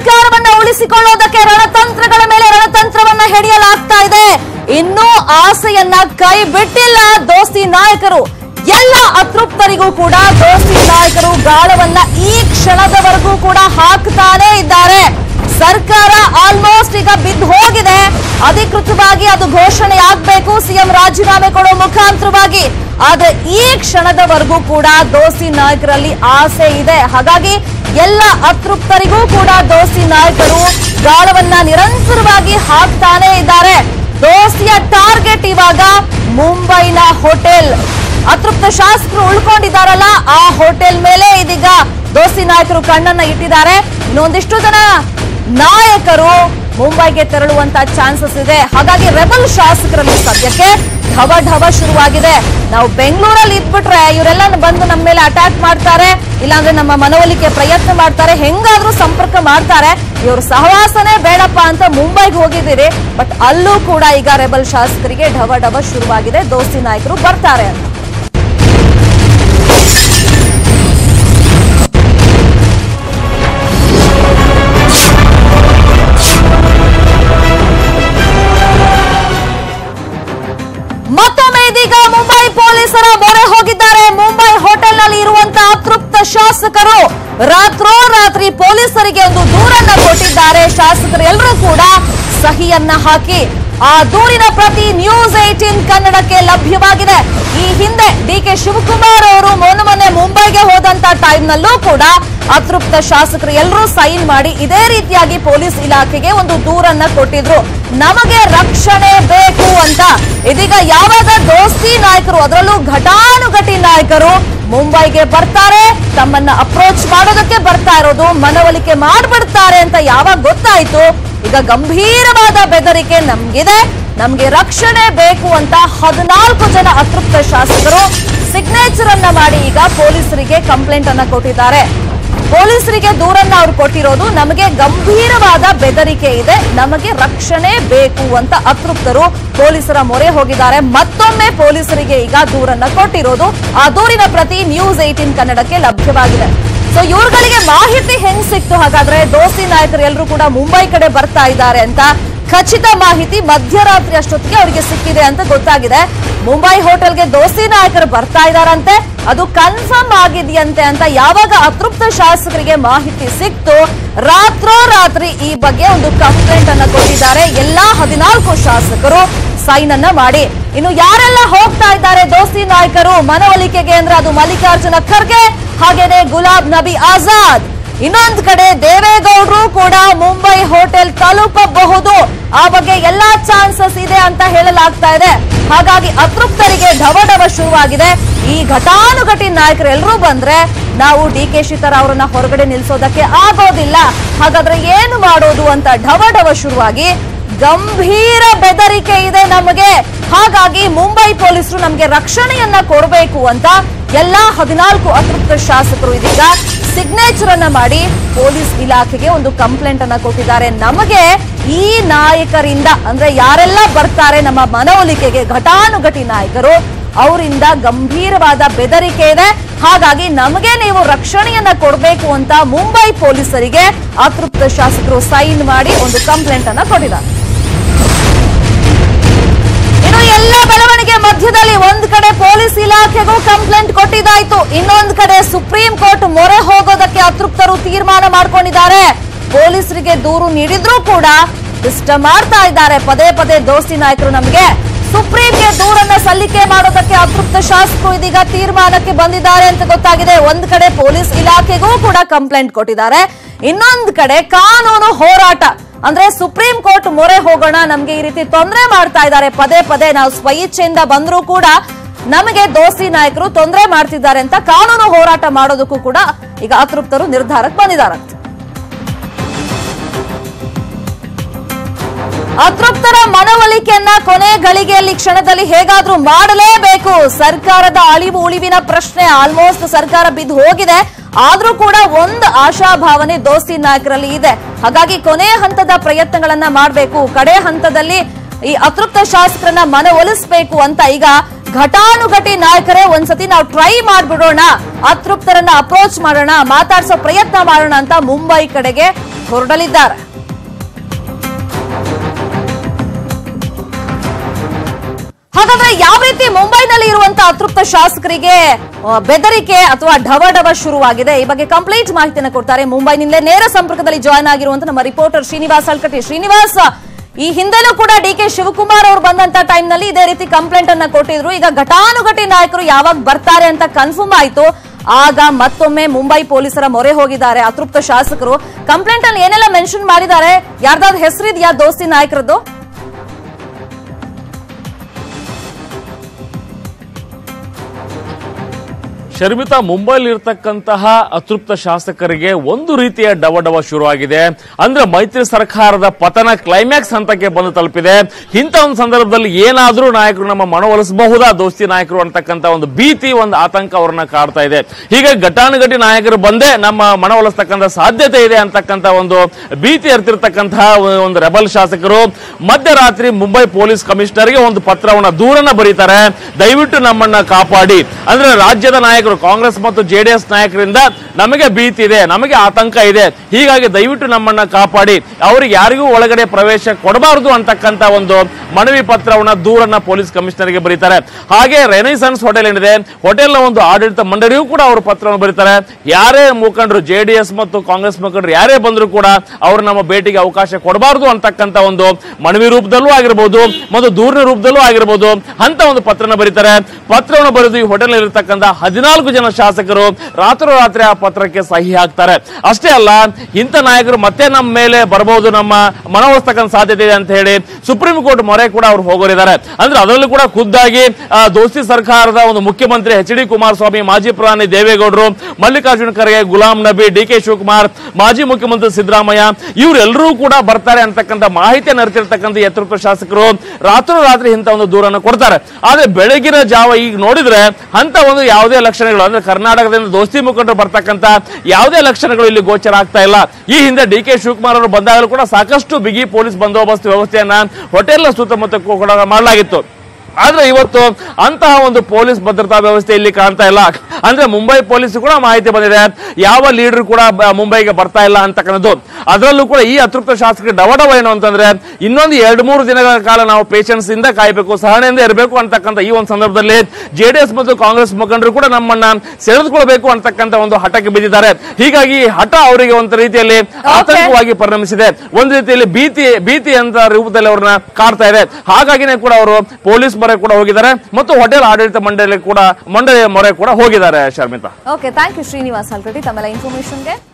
ಅಧಿಕಾರವನ್ನ ಉಳಿಸಿಕೊಳ್ಳೋದಕ್ಕೆ ರಣತಂತ್ರಗಳ ಮೇಲೆ ರಣತಂತ್ರವನ್ನ ಹೆಣಿಯಲಾಗ್ತಾ ಇದೆ ಇನ್ನೂ ಆಸೆಯನ್ನ ಕೈ ಬಿಟ್ಟಿಲ್ಲ ದೋಸ್ತಿ ನಾಯಕರು ಎಲ್ಲ ಅತೃಪ್ತರಿಗೂ ಕೂಡ ದೋಸ್ತಿ ನಾಯಕರು ಗಾಳವನ್ನ ಈ ಕ್ಷಣದವರೆಗೂ ಕೂಡ ಹಾಕ್ತಾನೇ ಇದ್ದಾರೆ ಸರ್ಕಾರ ಆಲ್ಮೋಸ್ಟ್ ಈಗ ಬಿದ್ದು ಹೋಗಿದೆ ಅಧಿಕೃತವಾಗಿ ಅದು ಘೋಷಣೆ ಆಗ್ಬೇಕು ಸಿಎಂ ರಾಜೀನಾಮೆ ಕೊಡೋ ಮುಖಾಂತರವಾಗಿ ಆದ್ರೆ ಈ ಕ್ಷಣದವರೆಗೂ ಕೂಡ ದೋಸ್ತಿ ನಾಯಕರಲ್ಲಿ ಆಸೆ ಇದೆ ಹಾಗಾಗಿ ಎಲ್ಲ ಅತೃಪ್ತರಿಗೂ ಕೂಡ ದೋಸ್ತಿ ನಾಯಕರು ಗಾಳವನ್ನ ನಿರಂತರವಾಗಿ ಹಾಕ್ತಾನೇ ಇದ್ದಾರೆ ದೋಸ್ತಿಯ ಟಾರ್ಗೆಟ್ ಇವಾಗ ಮುಂಬೈನ ಹೋಟೆಲ್ ಅತೃಪ್ತ ಶಾಸಕರು ಉಳ್ಕೊಂಡಿದ್ದಾರಲ್ಲ ಆ ಹೋಟೆಲ್ ಮೇಲೆ ಇದೀಗ ದೋಸ್ತಿ ನಾಯಕರು ಕಣ್ಣನ್ನ ಇಟ್ಟಿದ್ದಾರೆ ಇನ್ನೊಂದಿಷ್ಟು ಜನ ನಾಯಕರು ಮುಂಬೈಗೆ ತೆರಳುವಂತ ಚಾನ್ಸಸ್ ಇದೆ ಹಾಗಾಗಿ ರೆಬಲ್ ಶಾಸಕರಲ್ಲಿ ಸದ್ಯಕ್ಕೆ ಢವ ಢವ ಶುರುವಾಗಿದೆ ನಾವು ಬೆಂಗಳೂರಲ್ಲಿ ಇದ್ಬಿಟ್ರೆ ಇವರೆಲ್ಲ ಬಂದು ನಮ್ಮ ಮೇಲೆ ಅಟ್ಯಾಕ್ ಮಾಡ್ತಾರೆ ಇಲ್ಲಾಂದ್ರೆ ನಮ್ಮ ಮನವೊಲಿಕೆ ಪ್ರಯತ್ನ ಮಾಡ್ತಾರೆ ಹೆಂಗಾದ್ರೂ ಸಂಪರ್ಕ ಮಾಡ್ತಾರೆ ಇವ್ರ ಸಹವಾಸನೇ ಬೇಡಪ್ಪ ಅಂತ ಮುಂಬೈಗೆ ಹೋಗಿದ್ದೀರಿ ಬಟ್ ಅಲ್ಲೂ ಕೂಡ ಈಗ ರೆಬಲ್ ಶಾಸಕರಿಗೆ ಢವ ಢವ ಶುರುವಾಗಿದೆ ದೋಸ್ತಿ ನಾಯಕರು ಬರ್ತಾರೆ ಅಂತ ಮತ್ತೊಮ್ಮೆ ಇದೀಗ ಮುಂಬೈ ಪೊಲೀಸರ ಮೊರೆ ಹೋಗಿದ್ದಾರೆ ಮುಂಬೈ ಹೋಟೆಲ್ನಲ್ಲಿ ಇರುವಂತಹ ಅತೃಪ್ತ ಶಾಸಕರು ರಾತ್ರೋರಾತ್ರಿ ಪೊಲೀಸರಿಗೆ ಒಂದು ದೂರನ್ನ ಕೊಟ್ಟಿದ್ದಾರೆ ಶಾಸಕರು ಎಲ್ಲರೂ ಕೂಡ ಸಹಿಯನ್ನ ಹಾಕಿ ಆ ದೂರಿನ ಪ್ರತಿ ನ್ಯೂಸ್ ಏಟೀನ್ ಕನ್ನಡಕ್ಕೆ ಲಭ್ಯವಾಗಿದೆ ಈ ಹಿಂದೆ ಡಿ ಕೆ ಶಿವಕುಮಾರ್ ಅವರು ಮೊನ್ನೆ ಮೊನ್ನೆ ಮುಂಬೈಗೆ ಹೋದಂತ ಟೈಮ್ನಲ್ಲೂ ಕೂಡ ಅತೃಪ್ತ ಶಾಸಕರು ಎಲ್ಲರೂ ಸೈನ್ ಮಾಡಿ ಇದೇ ರೀತಿಯಾಗಿ ಪೊಲೀಸ್ ಇಲಾಖೆಗೆ ಒಂದು ದೂರನ್ನ ಕೊಟ್ಟಿದ್ರು ನಮಗೆ ರಕ್ಷಣೆ ಬೇಕು ಅಂತ ಇದೀಗ ಯಾವಾಗ ದೋಸ್ತಿ ನಾಯಕರು ಅದರಲ್ಲೂ ಘಟಾನುಘಟಿ ನಾಯಕರು ಮುಂಬೈಗೆ ಬರ್ತಾರೆ ತಮ್ಮನ್ನ ಅಪ್ರೋಚ್ ಮಾಡೋದಕ್ಕೆ ಬರ್ತಾ ಇರೋದು ಮನವೊಲಿಕೆ ಮಾಡ್ಬಿಡ್ತಾರೆ ಅಂತ ಯಾವಾಗ ಗೊತ್ತಾಯ್ತು ಈಗ ಗಂಭೀರವಾದ ಬೆದರಿಕೆ ನಮ್ಗಿದೆ ನಮ್ಗೆ ರಕ್ಷಣೆ ಬೇಕು ಅಂತ ಹದಿನಾಲ್ಕು ಜನ ಅತೃಪ್ತ ಶಾಸಕರು ಸಿಗ್ನೇಚರ್ ಅನ್ನ ಮಾಡಿ ಈಗ ಪೊಲೀಸರಿಗೆ ಕಂಪ್ಲೇಂಟ್ ಅನ್ನ ಕೊಟ್ಟಿದ್ದಾರೆ ಪೊಲೀಸರಿಗೆ ದೂರನ್ನ ಅವ್ರು ಕೊಟ್ಟಿರೋದು ನಮಗೆ ಗಂಭೀರವಾದ ಬೆದರಿಕೆ ಇದೆ ನಮಗೆ ರಕ್ಷಣೆ ಬೇಕು ಅಂತ ಅತೃಪ್ತರು ಪೊಲೀಸರ ಮೊರೆ ಹೋಗಿದ್ದಾರೆ ಮತ್ತೊಮ್ಮೆ ಪೊಲೀಸರಿಗೆ ಈಗ ದೂರನ್ನ ಕೊಟ್ಟಿರೋದು ಆ ದೂರಿನ ಪ್ರತಿ ನ್ಯೂಸ್ ಏಟೀನ್ ಕನ್ನಡಕ್ಕೆ ಲಭ್ಯವಾಗಿದೆ ಸೊ ಇವ್ರುಗಳಿಗೆ ಮಾಹಿತಿ ಹೆಂಗ್ ಸಿಕ್ತು ಹಾಗಾದ್ರೆ ದೋಸ್ತಿ ನಾಯಕರು ಎಲ್ಲರೂ ಕೂಡ ಮುಂಬೈ ಕಡೆ ಬರ್ತಾ ಇದ್ದಾರೆ ಅಂತ ಖಚಿತ ಮಾಹಿತಿ ಮಧ್ಯರಾತ್ರಿ ಅಷ್ಟೊತ್ತಿಗೆ ಅವರಿಗೆ ಸಿಕ್ಕಿದೆ ಅಂತ ಗೊತ್ತಾಗಿದೆ ಮುಂಬೈ ಹೋಟೆಲ್ಗೆ ದೋಸ್ತಿ ನಾಯಕರು ಬರ್ತಾ ಇದಾರಂತೆ ಅದು ಕನ್ಫರ್ಮ್ ಆಗಿದೆಯಂತೆ ಅಂತ ಯಾವಾಗ ಅತೃಪ್ತ ಶಾಸಕರಿಗೆ ಮಾಹಿತಿ ಸಿಕ್ತು ರಾತ್ರೋರಾತ್ರಿ ಈ ಬಗ್ಗೆ ಒಂದು ಕಂಪ್ಲೇಂಟ್ ಅನ್ನ ಕೊಟ್ಟಿದ್ದಾರೆ ಎಲ್ಲಾ ಹದಿನಾಲ್ಕು ಶಾಸಕರು ಸೈನ್ ಅನ್ನ ಮಾಡಿ ಇನ್ನು ಯಾರೆಲ್ಲ ಹೋಗ್ತಾ ಇದ್ದಾರೆ ದೋಸ್ತಿ ನಾಯಕರು ಮನವೊಲಿಕೆಗೆ ಅಂದ್ರೆ ಅದು ಮಲ್ಲಿಕಾರ್ಜುನ ಖರ್ಗೆ ಹಾಗೇನೆ ಗುಲಾಬ್ ನಬಿ ಆಜಾದ್ ಇನ್ನೊಂದು ಕಡೆ ದೇವೇಗೌಡರು ಕೂಡ ಮುಂಬೈ ಹೋಟೆಲ್ ತಲುಪಬಹುದು ಆ ಬಗ್ಗೆ ಎಲ್ಲಾ ಚಾನ್ಸಸ್ ಇದೆ ಅಂತ ಹೇಳಲಾಗ್ತಾ ಇದೆ ಹಾಗಾಗಿ ಅತೃಪ್ತರಿಗೆ ಢವಢವ ಶುರುವಾಗಿದೆ ಈ ಘಟಾನುಘಟಿ ನಾಯಕರು ಎಲ್ಲರೂ ಬಂದ್ರೆ ನಾವು ಡಿ ಕೆ ಶಿತರ ಅವರನ್ನ ಹೊರಗಡೆ ನಿಲ್ಸೋದಕ್ಕೆ ಆಗೋದಿಲ್ಲ ಹಾಗಾದ್ರೆ ಏನು ಮಾಡೋದು ಅಂತ ಢವಢವ ಶುರುವಾಗಿ ಗಂಭೀರ ಬೆದರಿಕೆ ಇದೆ ನಮಗೆ ಹಾಗಾಗಿ ಮುಂಬೈ ಪೊಲೀಸರು ನಮಗೆ ರಕ್ಷಣೆಯನ್ನ ಕೊಡಬೇಕು ಅಂತ ಎಲ್ಲಾ ಹದಿನಾಲ್ಕು ಅತೃಪ್ತ ಶಾಸಕರು ಇದೀಗ ಸಿಗ್ನೇಚರ್ ಅನ್ನ ಮಾಡಿ ಪೊಲೀಸ್ ಇಲಾಖೆಗೆ ಒಂದು ಕಂಪ್ಲೇಂಟ್ ಅನ್ನ ಕೊಟ್ಟಿದ್ದಾರೆ ನಮಗೆ ಈ ನಾಯಕರಿಂದ ಅಂದ್ರೆ ಯಾರೆಲ್ಲ ಬರ್ತಾರೆ ನಮ್ಮ ಮನವೊಲಿಕೆಗೆ ಘಟಾನುಘಟಿ ನಾಯಕರು ಅವರಿಂದ ಗಂಭೀರವಾದ ಬೆದರಿಕೆ ಇದೆ ಹಾಗಾಗಿ ನಮಗೆ ನೀವು ರಕ್ಷಣೆಯನ್ನ ಕೊಡಬೇಕು ಅಂತ ಮುಂಬೈ ಪೊಲೀಸರಿಗೆ ಅತೃಪ್ತ ಶಾಸಕರು ಸೈನ್ ಮಾಡಿ ಒಂದು ಕಂಪ್ಲೇಂಟ್ ಅನ್ನ ಕೊಟ್ಟಿದ್ದಾರೆ ಇನ್ನು ಎಲ್ಲ ಬೆಳವಣಿಗೆ ಮಧ್ಯದಲ್ಲಿ ಒಂದ್ ಕಡೆ ಪೊಲೀಸ್ ಇಲಾಖೆಗೂ ಕಂಪ್ಲೇಂಟ್ ಕೊಟ್ಟಿದ್ದಾಯ್ತು ಇನ್ನೊಂದ್ ಕಡೆ ಸುಪ್ರೀಂ ಕೋರ್ಟ್ ಮೊರೆ ಹೋಗೋದಕ್ಕೆ ಅತೃಪ್ತರು ತೀರ್ಮಾನ ಮಾಡ್ಕೊಂಡಿದ್ದಾರೆ ಪೊಲೀಸರಿಗೆ ದೂರು ನೀಡಿದ್ರೂ ಕೂಡ ಇಷ್ಟ ಮಾಡ್ತಾ ಇದ್ದಾರೆ ಪದೇ ಪದೇ ದೋಸ್ತಿ ನಾಯಕರು ನಮಗೆ ಸುಪ್ರೀಂಗೆ ದೂರನ್ನ ಸಲ್ಲಿಕೆ ಮಾಡೋದಕ್ಕೆ ಅತೃಪ್ತ ಶಾಸಕರು ಇದೀಗ ತೀರ್ಮಾನಕ್ಕೆ ಬಂದಿದ್ದಾರೆ ಅಂತ ಗೊತ್ತಾಗಿದೆ ಒಂದ್ ಕಡೆ ಪೊಲೀಸ್ ಇಲಾಖೆಗೂ ಕೂಡ ಕಂಪ್ಲೇಂಟ್ ಕೊಟ್ಟಿದ್ದಾರೆ ಇನ್ನೊಂದ್ ಕಡೆ ಕಾನೂನು ಹೋರಾಟ ಅಂದ್ರೆ ಸುಪ್ರೀಂ ಕೋರ್ಟ್ ಮೊರೆ ಹೋಗೋಣ ನಮ್ಗೆ ಈ ರೀತಿ ತೊಂದರೆ ಮಾಡ್ತಾ ಇದ್ದಾರೆ ಪದೇ ಪದೇ ನಾವು ಸ್ವಇಚ್ಛೆಯಿಂದ ಬಂದ್ರೂ ಕೂಡ ನಮಗೆ ದೋಸ್ತಿ ನಾಯಕರು ತೊಂದರೆ ಮಾಡ್ತಿದ್ದಾರೆ ಅಂತ ಕಾನೂನು ಹೋರಾಟ ಮಾಡೋದಕ್ಕೂ ಕೂಡ ಈಗ ಅತೃಪ್ತರು ನಿರ್ಧಾರಕ್ಕೆ ಬಂದಿದ್ದಾರೆ ಅತೃಪ್ತರ ಮನವೊಲಿಕೆಯನ್ನ ಕೊನೆ ಗಳಿಗೆಯಲ್ಲಿ ಕ್ಷಣದಲ್ಲಿ ಹೇಗಾದ್ರೂ ಮಾಡಲೇಬೇಕು ಸರ್ಕಾರದ ಅಳಿವು ಉಳಿವಿನ ಪ್ರಶ್ನೆ ಆಲ್ಮೋಸ್ಟ್ ಸರ್ಕಾರ ಬಿದ್ದು ಹೋಗಿದೆ ಆದ್ರೂ ಕೂಡ ಒಂದು ಆಶಾಭಾವನೆ ದೋಸ್ತಿ ನಾಯಕರಲ್ಲಿ ಇದೆ ಹಾಗಾಗಿ ಕೊನೆ ಹಂತದ ಪ್ರಯತ್ನಗಳನ್ನ ಮಾಡಬೇಕು ಕಡೆ ಹಂತದಲ್ಲಿ ಈ ಅತೃಪ್ತ ಶಾಸಕರನ್ನ ಮನವೊಲಿಸಬೇಕು ಅಂತ ಈಗ ಘಟಾನುಘಟಿ ನಾಯಕರೇ ಒಂದ್ಸತಿ ನಾವು ಟ್ರೈ ಮಾಡ್ಬಿಡೋಣ ಅತೃಪ್ತರನ್ನ ಅಪ್ರೋಚ್ ಮಾಡೋಣ ಮಾತಾಡ್ಸೋ ಪ್ರಯತ್ನ ಮಾಡೋಣ ಅಂತ ಮುಂಬೈ ಕಡೆಗೆ ಹೊರಡಲಿದ್ದಾರೆ ಹಾಗಾದ್ರೆ ಯಾವ ರೀತಿ ಮುಂಬೈನಲ್ಲಿ ಇರುವಂತಹ ಅತೃಪ್ತ ಶಾಸಕರಿಗೆ ಆ, ಬೆದರಿಕೆ ಅಥವಾ ಢವಢವ ಶುರುವಾಗಿದೆ ಈ ಬಗ್ಗೆ ಕಂಪ್ಲೀಟ್ ಮಾಹಿತಿಯನ್ನು ಕೊಡ್ತಾರೆ ಮುಂಬೈನಿಂದಲೇ ನೇರ ಸಂಪರ್ಕದಲ್ಲಿ ಜಾಯ್ನ್ ಆಗಿರುವಂತಹ ನಮ್ಮ ರಿಪೋರ್ಟರ್ ಶ್ರೀನಿವಾಸ್ ಅಲ್ಕಟ್ಟಿ ಶ್ರೀನಿವಾಸ್ ಈ ಹಿಂದೆನೂ ಕೂಡ ಡಿ ಕೆ ಶಿವಕುಮಾರ್ ಅವರು ಬಂದಂತ ಟೈಮ್ ನಲ್ಲಿ ಇದೇ ರೀತಿ ಕಂಪ್ಲೇಂಟ್ ಅನ್ನ ಕೊಟ್ಟಿದ್ರು ಈಗ ಘಟಾನುಘಟಿ ನಾಯಕರು ಯಾವಾಗ ಬರ್ತಾರೆ ಅಂತ ಕನ್ಫರ್ಮ್ ಆಯ್ತು ಆಗ ಮತ್ತೊಮ್ಮೆ ಮುಂಬೈ ಪೊಲೀಸರ ಮೊರೆ ಹೋಗಿದ್ದಾರೆ ಅತೃಪ್ತ ಶಾಸಕರು ಕಂಪ್ಲೇಂಟ್ ಅಲ್ಲಿ ಏನೆಲ್ಲ ಮೆನ್ಷನ್ ಮಾಡಿದ್ದಾರೆ ಯಾರ್ದಾದ್ರು ಹೆಸರಿದ್ಯಾ ದೋಸ್ತಿ ನಾಯಕರದ್ದು ಶರ್ಮಿತಾ ಮುಂಬೈಲಿ ಇರ್ತಕ್ಕಂತಹ ಅತೃಪ್ತ ಶಾಸಕರಿಗೆ ಒಂದು ರೀತಿಯ ಡವಡವ ಶುರುವಾಗಿದೆ ಅಂದ್ರೆ ಮೈತ್ರಿ ಸರ್ಕಾರದ ಪತನ ಕ್ಲೈಮ್ಯಾಕ್ಸ್ ಹಂತಕ್ಕೆ ಬಂದು ತಲುಪಿದೆ ಇಂಥ ಒಂದು ಸಂದರ್ಭದಲ್ಲಿ ಏನಾದ್ರೂ ನಾಯಕರು ನಮ್ಮ ಮನವೊಲಿಸಬಹುದಾ ದೋಸ್ತಿ ನಾಯಕರು ಅಂತಕ್ಕಂಥ ಒಂದು ಭೀತಿ ಒಂದು ಆತಂಕ ಅವ್ರನ್ನ ಕಾಡ್ತಾ ಇದೆ ಹೀಗೆ ಘಟಾನುಘಟಿ ನಾಯಕರು ಬಂದೇ ನಮ್ಮ ಮನವೊಲಿಸ್ತಕ್ಕಂಥ ಸಾಧ್ಯತೆ ಇದೆ ಅಂತಕ್ಕಂಥ ಒಂದು ಭೀತಿ ಅರ್ತಿರ್ತಕ್ಕಂತಹ ಒಂದು ರೆಬಲ್ ಶಾಸಕರು ಮಧ್ಯರಾತ್ರಿ ಮುಂಬೈ ಪೊಲೀಸ್ ಕಮಿಷನರ್ಗೆ ಒಂದು ಪತ್ರವನ್ನ ದೂರನ್ನ ಬರೀತಾರೆ ದಯವಿಟ್ಟು ನಮ್ಮನ್ನ ಕಾಪಾಡಿ ಅಂದ್ರೆ ರಾಜ್ಯದ ನಾಯಕರು ಕಾಂಗ್ರೆಸ್ ಮತ್ತು ಜೆಡಿಎಸ್ ನಾಯಕರಿಂದ ನಮಗೆ ಭೀತಿ ಇದೆ ನಮಗೆ ಆತಂಕ ಇದೆ ಹೀಗಾಗಿ ದಯವಿಟ್ಟು ನಮ್ಮನ್ನ ಕಾಪಾಡಿ ಅವ್ರಿಗೆ ಯಾರಿಗೂ ಒಳಗಡೆ ಪ್ರವೇಶ ಕೊಡಬಾರದು ಅಂತಕ್ಕಂತ ಒಂದು ಮನವಿ ಪತ್ರವನ್ನ ದೂರನ್ನ ಪೊಲೀಸ್ ಕಮಿಷನರ್ಗೆ ಬರೀತಾರೆ ಹಾಗೆ ರೆನೈಸನ್ಸ್ ಹೋಟೆಲ್ ಏನಿದೆ ಹೋಟೆಲ್ನ ಒಂದು ಆಡಳಿತ ಮಂಡಳಿಯೂ ಕೂಡ ಅವರು ಪತ್ರವನ್ನು ಬರೀತಾರೆ ಯಾರೇ ಮುಖಂಡರು ಜೆಡಿಎಸ್ ಮತ್ತು ಕಾಂಗ್ರೆಸ್ ಮುಖಂಡರು ಯಾರೇ ಬಂದರೂ ಕೂಡ ಅವರು ನಮ್ಮ ಭೇಟಿಗೆ ಅವಕಾಶ ಕೊಡಬಾರದು ಅಂತಕ್ಕಂತ ಒಂದು ಮನವಿ ರೂಪದಲ್ಲೂ ಆಗಿರ್ಬೋದು ಮತ್ತು ದೂರಿನ ರೂಪದಲ್ಲೂ ಆಗಿರ್ಬೋದು ಅಂತ ಒಂದು ಪತ್ರನ ಬರೀತಾರೆ ಪತ್ರವನ್ನು ಬರೆದು ಈ ಹೋಟೆಲ್ ಇರತಕ್ಕಂತ ಹದಿನಾಲ್ಕು ಜನ ಶಾಸಕರು ರಾತ್ರೋರಾತ್ರಿ ಆ ಪತ್ರಕ್ಕೆ ಸಹಿ ಹಾಕ್ತಾರೆ ಅಷ್ಟೇ ಅಲ್ಲ ಇಂಥ ನಾಯಕರು ಮತ್ತೆ ನಮ್ಮ ಮೇಲೆ ಬರಬಹುದು ನಮ್ಮ ಮನವೊಲಿಸ್ತಕ್ಕಂಥ ಸಾಧ್ಯತೆ ಇದೆ ಅಂತ ಹೇಳಿ ಸುಪ್ರೀಂ ಕೋರ್ಟ್ ಮೊರೆ ಕೂಡ ಅವ್ರು ಹೋಗೋರಿದ್ದಾರೆ ಅಂದ್ರೆ ಅದರಲ್ಲೂ ಕೂಡ ಖುದ್ದಾಗಿ ಆ, ದೋಸ್ತಿ ಸರ್ಕಾರದ ಒಂದು ಮುಖ್ಯಮಂತ್ರಿ ಎಚ್ ಡಿ ಕುಮಾರಸ್ವಾಮಿ ಮಾಜಿ ಪ್ರಧಾನಿ ದೇವೇಗೌಡರು ಮಲ್ಲಿಕಾರ್ಜುನ ಖರ್ಗೆ ಗುಲಾಂ ನಬಿ ಡಿ ಕೆ ಶಿವಕುಮಾರ್ ಮಾಜಿ ಮುಖ್ಯಮಂತ್ರಿ ಸಿದ್ದರಾಮಯ್ಯ ಇವರೆಲ್ಲರೂ ಕೂಡ ಬರ್ತಾರೆ ಅಂತಕ್ಕಂಥ ಮಾಹಿತಿಯನ್ನು ಅರಿತಿರ್ತಕ್ಕಂಥ ಯತೃಪ್ತ ಶಾಸಕರು ರಾತ್ರೋರಾತ್ರಿ ಇಂಥ ಒಂದು ದೂರನ್ನು ಕೊಡ್ತಾರೆ ಆದ್ರೆ ಬೆಳಗಿನ ಜಾವ ಈಗ ನೋಡಿದ್ರೆ ಅಂತ ಒಂದು ಯಾವುದೇ ಲಕ್ಷಣಗಳು ಅಂದ್ರೆ ಕರ್ನಾಟಕದಿಂದ ದೋಸ್ತಿ ಮುಖಂಡರು ಬರ್ತಕ್ಕಂಥ ಯಾವುದೇ ಲಕ್ಷಣಗಳು ಇಲ್ಲಿ ಗೋಚರ ಆಗ್ತಾ ಇಲ್ಲ ಈ ಹಿಂದೆ ಡಿ ಕೆ ಶಿವಕುಮಾರ್ ಅವರು ಬಂದಾಗಲೂ ಕೂಡ ಸಾಕಷ್ಟು ಬಿಗಿ ಪೊಲೀಸ್ ಬಂದೋಬಸ್ತ್ ವ್ಯವಸ್ಥೆಯನ್ನ ಹೋಟೆಲ್ ಸುತ್ತಮುತ್ತ ಕೂಡ ಮಾಡಲಾಗಿತ್ತು ಆದ್ರೆ ಇವತ್ತು ಅಂತಹ ಒಂದು ಪೊಲೀಸ್ ಭದ್ರತಾ ವ್ಯವಸ್ಥೆ ಇಲ್ಲಿ ಕಾಣ್ತಾ ಇಲ್ಲ ಅಂದ್ರೆ ಮುಂಬೈ ಪೊಲೀಸ್ ಕೂಡ ಮಾಹಿತಿ ಬಂದಿದೆ ಯಾವ ಲೀಡರ್ ಕೂಡ ಬ- ಮುಂಬೈಗೆ ಬರ್ತಾ ಇಲ್ಲ ಅಂತಕ್ಕಂಥದ್ದು ಅದರಲ್ಲೂ ಕೂಡ ಈ ಅತೃಪ್ತ ಶಾಸಕರ ಡವಡವ ಏನು ಅಂತಂದ್ರೆ ಇನ್ನೊಂದು ಎರಡು ಮೂರು ದಿನಗಳ ಕಾಲ ನಾವು ಪೇಷನ್ಸ್ ಇಂದ ಕಾಯಬೇಕು ಸಹನೆಯಿಂದ ಇರಬೇಕು ಅಂತಕ್ಕಂಥ ಈ ಒಂದು ಸಂದರ್ಭದಲ್ಲಿ ಜೆಡಿಎಸ್ ಮತ್ತು ಕಾಂಗ್ರೆಸ್ ಮುಖಂಡರು ಕೂಡ ನಮ್ಮನ್ನ ಸೆಳೆದುಕೊಳ್ಬೇಕು ಅಂತಕ್ಕಂಥ ಒಂದು ಹಠಕ್ಕೆ ಬಿದ್ದಿದ್ದಾರೆ ಹೀಗಾಗಿ ಈ ಹಠ ಅವರಿಗೆ ಒಂದು ರೀತಿಯಲ್ಲಿ ಆತಂಕವಾಗಿ ಪರಿಣಮಿಸಿದೆ ಒಂದು ರೀತಿಯಲ್ಲಿ ಭೀತಿ ಭೀತಿ ಅಂತ ರೂಪದಲ್ಲಿ ಅವ್ರನ್ನ ಕಾಡ್ತಾ ಇದೆ ಹಾಗಾಗಿನೇ ಕೂಡ ಅವರು ಪೊಲೀಸ್ ಮೊರೆ ಕೂಡ ಹೋಗಿದ್ದಾರೆ ಮತ್ತು ಹೋಟೆಲ್ ಆಡಳಿತ ಮಂಡಳಿ ಕೂಡ ಮಂಡಳಿಯ ಮೊರೆ ಕೂಡ ಹೋಗಿದ್ದಾರೆ Sharmitha okay thank you Srinivas Alkatti ತಮ್ಮೆಲ್ಲ ಇನ್ಫಾರ್ಮೇಶನ್ಗೆ